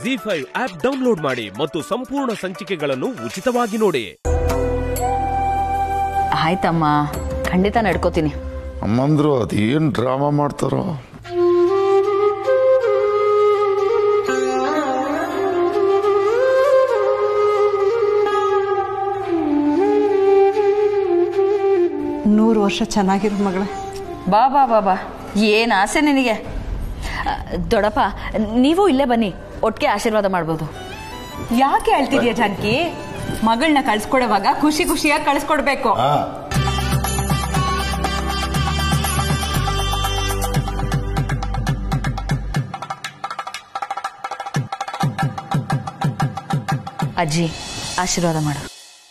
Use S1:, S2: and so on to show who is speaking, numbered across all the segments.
S1: G five app download ಮಾಡಿ ಮತ್ತು ಸಂಪೂರ್ಣ ಸಂಚಿಕೆಗಳನ್ನು ಉಚಿತವಾಗಿ ನೋಡಿ
S2: ಆಯ್ತಮ್ಮ ಖಂಡಿತ ನಡ್ಕೋತೀನಿ
S3: ಅಮ್ಮಂದ್ರು ಅದೇನ್ ಡ್ರಾಮಾ ಮಾಡ್ತಾರೋ
S4: ನೂರು ವರ್ಷ ಚೆನ್ನಾಗಿರು ಮಗಳೇ
S2: ಬಾ ಬಾ ಬಾ ಬಾ ಏನು ಆಸೆ ನಿನಗೆ ಆ, ದೊಡ್ಡಪ್ಪ ನೀವು ಇಲ್ಲೇ ಬನ್ನಿ ಒಟ್ಟಿಗೆ ಆಶೀರ್ವಾದ ಮಾಡ್ಬೋದು
S4: ಯಾಕೆ ಹೇಳ್ತಿದ್ಯಾ ಜಾನಕಿ ಮಗಳನ್ನ ಕಳ್ಸ್ಕೊಡುವಾಗ ಖುಷಿ ಖುಷಿಯಾಗಿ ಕಳ್ಸ್ಕೊಡ್ಬೇಕು
S2: ಅಜ್ಜಿ ಆಶೀರ್ವಾದ ಮಾಡು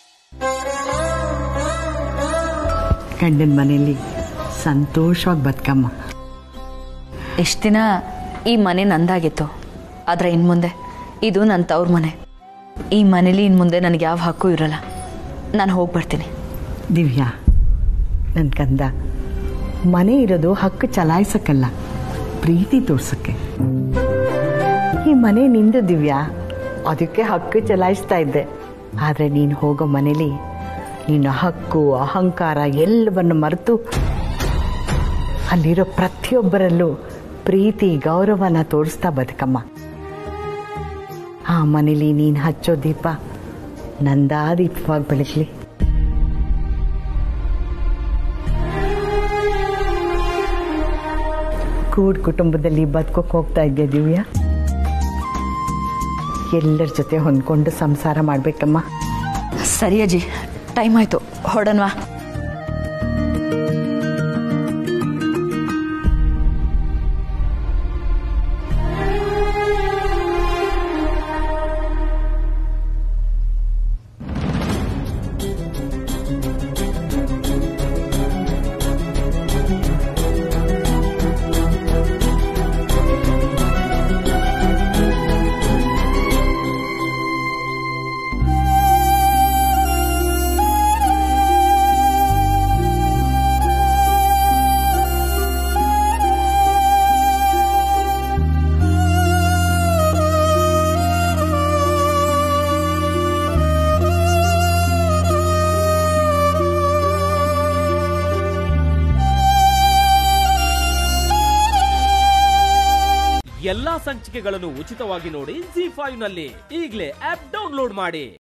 S5: ಗಂಡನ ಮನೆಯಲ್ಲಿ ಸಂತೋಷವಾಗಿ ಬದುಕಮ್ಮ
S2: ಇಷ್ಟು ದಿನ ಈ ಮನೆ ನಂದಾಗಿತ್ತು ಆದರೆ ಇನ್ನು ಮುಂದೆ ಇದು ನನ್ನ ತವ್ರ ಮನೆ ಈ ಮನೇಲಿ ಇನ್ನು ಮುಂದೆ ನನಗೆ ಯಾವ ಹಕ್ಕು ಇರಲ್ಲ ನಾನು ಹೋಗಿ ಬರ್ತೀನಿ
S5: ದಿವ್ಯಾ ನನ್ನ ಕಂದ ಮನೆ ಇರೋದು ಹಕ್ಕು ಚಲಾಯಿಸಕ್ಕಲ್ಲ ಪ್ರೀತಿ ತೋರ್ಸಕ್ಕೆ ಈ ಮನೆ ನಿಂದು ದಿವ್ಯಾ ಅದಕ್ಕೆ ಹಕ್ಕು ಚಲಾಯಿಸ್ತಾ ಇದ್ದೆ ಆದರೆ ನೀನು ಹೋಗೋ ಮನೇಲಿ ನಿನ್ನ ಹಕ್ಕು ಅಹಂಕಾರ ಎಲ್ಲವನ್ನು ಮರೆತು ಅಲ್ಲಿರೋ ಪ್ರತಿಯೊಬ್ಬರಲ್ಲೂ ಪ್ರೀತಿ ಗೌರವನ ತೋರಿಸ್ತಾ ಬದುಕಮ್ಮ ಆ ಮನೇಲಿ ನೀನು ಹಚ್ಚೋ ದೀಪ ನಂದಾದೀಪವಾಗಿ ಬೆಳಗ್ಲಿ ಕೂಡ್ ಕುಟುಂಬದಲ್ಲಿ ಬದುಕೋಕೆ ಹೋಗ್ತಾ ಇದ್ದೆ ದಿವ್ಯಾ ಎಲ್ಲರ ಜೊತೆ ಹೊಂದ್ಕೊಂಡು ಸಂಸಾರ ಮಾಡ್ಬೇಕಮ್ಮ
S2: ಸರಿ ಅಜ್ಜಿ ಟೈಮ್ ಆಯಿತು ಹೊಡನ್ವಾ
S1: ಎಲ್ಲಾ ಸಂಚಿಕೆಗಳನ್ನು ಉಚಿತವಾಗಿ ನೋಡಿ ಜಿ ಫೈವ್ ನಲ್ಲಿ ಈಗಲೇ ಆಪ್ ಡೌನ್ಲೋಡ್ ಮಾಡಿ